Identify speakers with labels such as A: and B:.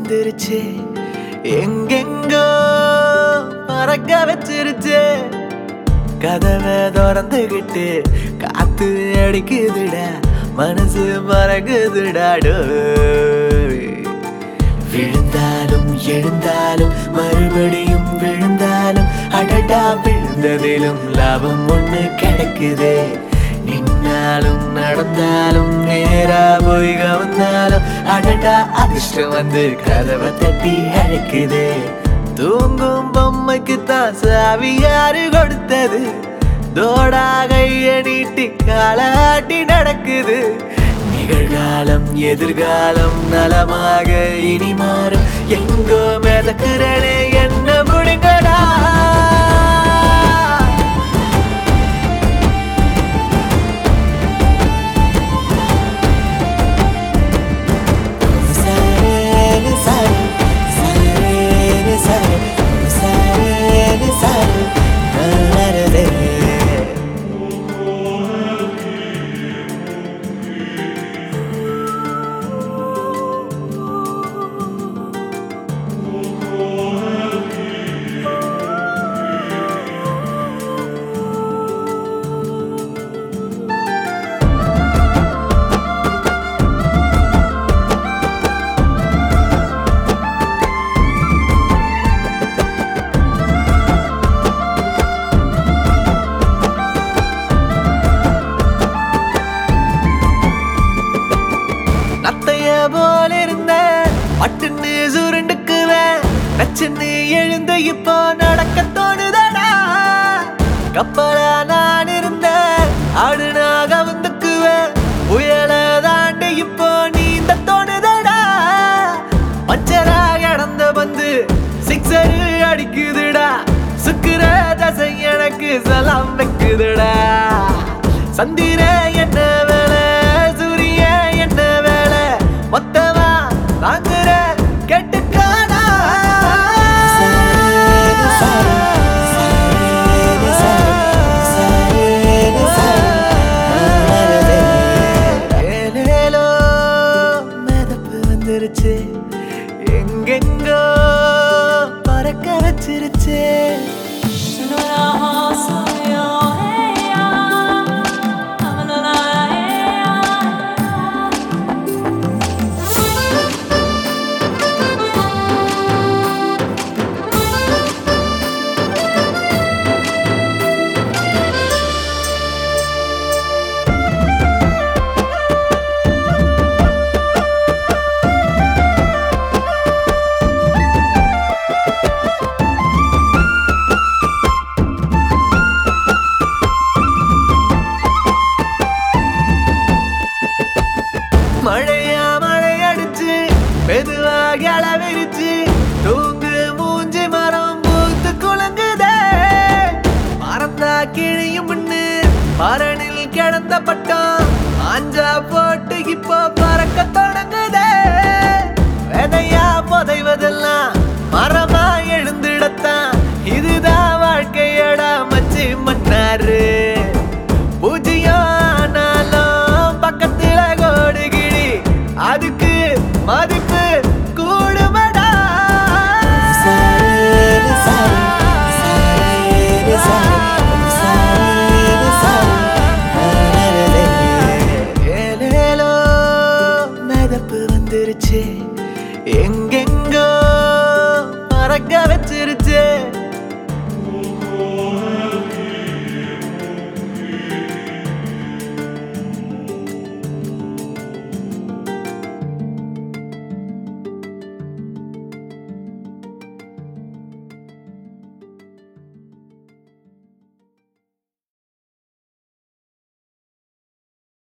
A: வந்துருச்சு எங்கெங்கோ மறக்க வச்சிருச்சு கதவை திறந்துகிட்டு காத்து அடிக்குதுடா மனசு மறக்குதுடா டோய். விழுந்தாலும் எழுந்தாலும் மறுபடியும் விழுந்தாலும் அடடா விழுந்ததிலும் லாபம் ஒண்ணு கிடைக்குது நின்னாலும் நடந்தாலும் நேரா போய் கவர்ந்தாலும் அடடா அதிர்ஷ்டம் வந்து கதவை தட்டி அழைக்குது தூங்கும் பொம்மைக்கு தான் சாவி யாரு கொடுத்தது தோடா கைய நீட்டி காலாட்டி நடக்குது நிகழ்காலம் எதிர்காலம் நலமாக இனி மாறும் எங்கோ மிதக்கிறனே என்ன முடிங்கடா சரேனு சரு, சரேனு சரு, சரேனு சரு, நல்லருதே. நத்தைய போல இருந்த பட்டுன்னு சுருண்டுக்குவேன் நச்சுன்னு எழுந்து இப்போ நடக்க தோணுதடா கப்பலா நான் இருந்த ஆடுனாக வந்துக்குவேன் புயல தாண்டி இப்போ நீந்த தோணுதடா பஞ்சரா கடந்த பந்து சிக்ஸர் அடிக்குதுடா சுக்குற தசை எனக்கு சலாம் வைக்குதுடா சந்திர என்ன வேலை சூரிய என்ன வேலை மொத்தமா வாங்குற கெட்டுக்கானா ஏலேலோ மிதப்பு வந்துருச்சு எங்கெங்கோ பறக்க வச்சிருச்சு மழையா மழை அடிச்சு மெதுவாக அளவிருச்சு தூங்கு மூஞ்சி மரம் பூத்து குலுங்குதே மறந்தா கிழியும் முன்னு பரணில் கிடந்த பட்டம் ஆஞ்சா போட்டு இப்போ பறக்க தொடங்குதே விதையா புதைவதெல்லாம் மரமா எழுந்திடத்தான் இதுதான் வாழ்க்கையடா மச்சி மன்னாரு பூஜ்ஜியம் ஆனாலும் பக்கத்துல கோடு கிளி அதுக்கு மதிப்பு கூடுமடா ஏலேலோ மிதப்பு வந்துருச்சு